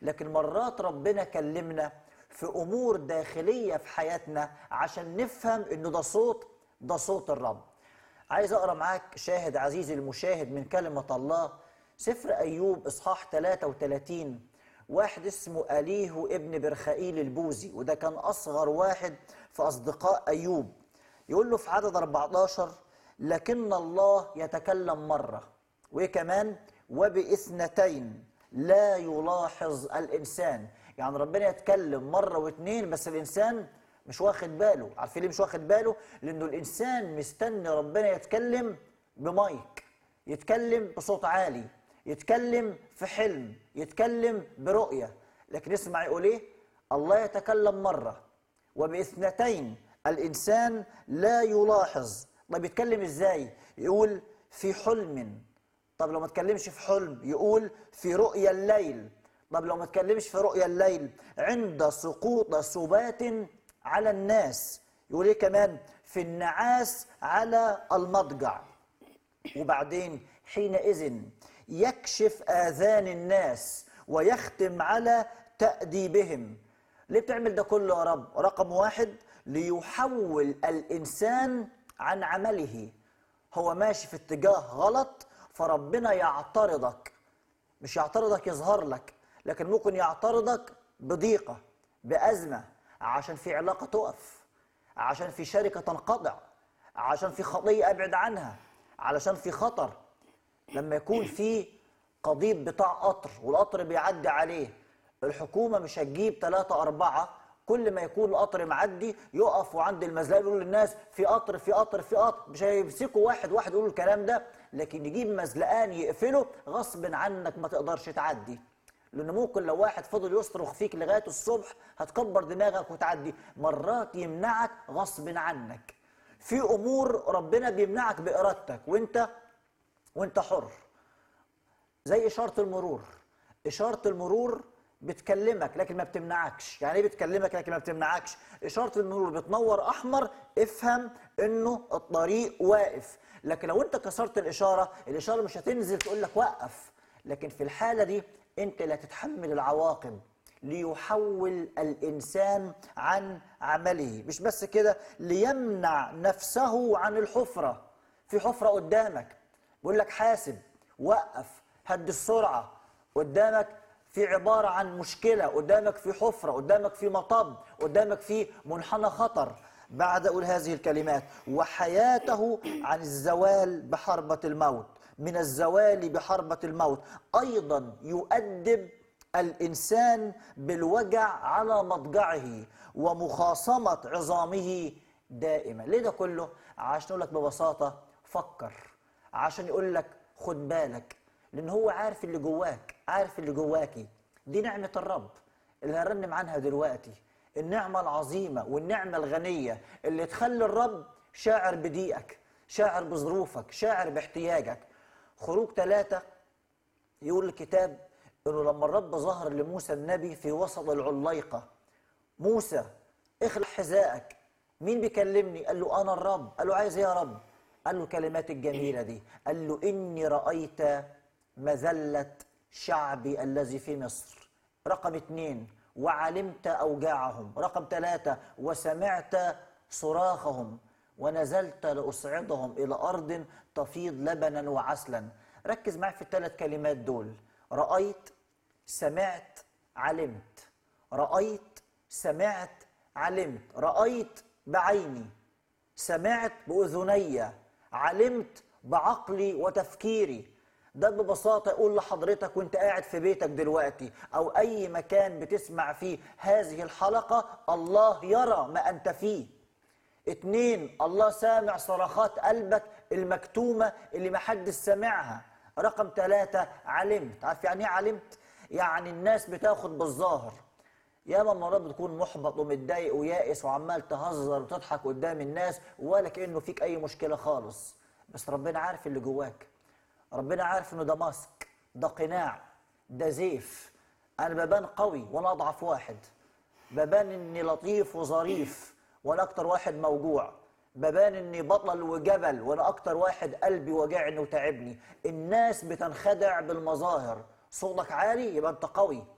لكن مرات ربنا كلمنا في امور داخليه في حياتنا عشان نفهم انه ده صوت ده صوت الرب عايز اقرا معاك شاهد عزيزي المشاهد من كلمه الله سفر ايوب اصحاح 33 واحد اسمه اليهو ابن برخائيل البوزي وده كان اصغر واحد في اصدقاء ايوب يقول له في عدد 14 لكن الله يتكلم مره وايه كمان وباثنتين لا يلاحظ الانسان يعني ربنا يتكلم مره واثنين بس الانسان مش واخد باله عارفين ليه مش واخد باله لانه الانسان مستني ربنا يتكلم بمايك يتكلم بصوت عالي يتكلم في حلم يتكلم برؤيه لكن اسمع يقول ايه الله يتكلم مره وباثنتين الانسان لا يلاحظ طب يتكلم ازاي يقول في حلم طب لو ما اتكلمش في حلم يقول في رؤيا الليل طب لو ما اتكلمش في رؤيا الليل عند سقوط سبات على الناس يقول ايه كمان في النعاس على المضجع وبعدين حينئذ يكشف آذان الناس ويختم على تأديبهم ليه بتعمل ده كله يا رب رقم واحد ليحول الإنسان عن عمله هو ماشي في اتجاه غلط فربنا يعترضك مش يعترضك يظهر لك لكن ممكن يعترضك بضيقة بأزمة عشان في علاقة تقف عشان في شركة تنقطع عشان في خطية أبعد عنها علشان في خطر لما يكون في قضيب بتاع قطر والقطر بيعدي عليه الحكومة مش هتجيب ثلاثة أربعة كل ما يكون القطر معدي يقفوا عند المزلقة يقولوا للناس في قطر في قطر في قطر مش هيمسكوا واحد واحد يقولوا الكلام ده لكن يجيب مزلقان يقفله غصب عنك ما تقدرش تعدي لأن ممكن لو واحد فضل يصرخ فيك لغاية الصبح هتكبر دماغك وتعدي مرات يمنعك غصب عنك في أمور ربنا بيمنعك بإرادتك وأنت وأنت حر زي إشارة المرور إشارة المرور بتكلمك لكن ما بتمنعكش يعني ايه بتكلمك لكن ما بتمنعكش إشارة المرور بتنور أحمر افهم إنه الطريق واقف لكن لو أنت كسرت الإشارة الإشارة مش هتنزل تقول لك وقف لكن في الحالة دي أنت لا تتحمل العواقب ليحول الإنسان عن عمله مش بس كده ليمنع نفسه عن الحفرة في حفرة قدامك بيقول لك حاسب وقف هد السرعة قدامك في عبارة عن مشكلة قدامك في حفرة قدامك في مطب قدامك في منحنى خطر بعد أقول هذه الكلمات وحياته عن الزوال بحربة الموت من الزوال بحربة الموت أيضا يؤدب الإنسان بالوجع على مضجعه ومخاصمة عظامه دائما ليه ده كله؟ عشان أقول لك ببساطة فكر عشان يقول لك خد بالك لأن هو عارف اللي جواك عارف اللي جواكي دي نعمة الرب اللي هنرنم عنها دلوقتي النعمة العظيمة والنعمة الغنية اللي تخلي الرب شاعر بضيقك شاعر بظروفك شاعر باحتياجك خروج ثلاثة يقول الكتاب انه لما الرب ظهر لموسى النبي في وسط العليقة موسى اخلع حذائك مين بيكلمني قال له انا الرب قال له عايز ايه يا رب قال له الكلمات الجميلة دي قال له اني رأيت مذلة شعبي الذي في مصر رقم اثنين وعلمت أوجاعهم رقم ثلاثة وسمعت صراخهم ونزلت لأصعدهم إلى أرض تفيض لبنا وعسلا ركز معي في الثلاث كلمات دول رأيت سمعت علمت رأيت سمعت علمت رأيت بعيني سمعت بأذني علمت بعقلي وتفكيري ده ببساطة أقول لحضرتك وانت قاعد في بيتك دلوقتي أو أي مكان بتسمع فيه هذه الحلقة الله يرى ما أنت فيه اتنين الله سامع صرخات قلبك المكتومة اللي محدش سامعها رقم ثلاثة علمت عارف يعني ايه علمت؟ يعني الناس بتاخد بالظاهر ياما مرات بتكون محبط ومتضايق ويائس وعمال تهزر وتضحك قدام الناس ولا كأنه فيك أي مشكلة خالص بس ربنا عارف اللي جواك ربنا عارف انه ده ماسك ده قناع ده زيف انا ببان قوي وانا اضعف واحد ببان اني لطيف وظريف وانا اكتر واحد موجوع ببان اني بطل وجبل وانا اكتر واحد قلبي وجعني وتعبني الناس بتنخدع بالمظاهر صوتك عالي يبقى انت قوي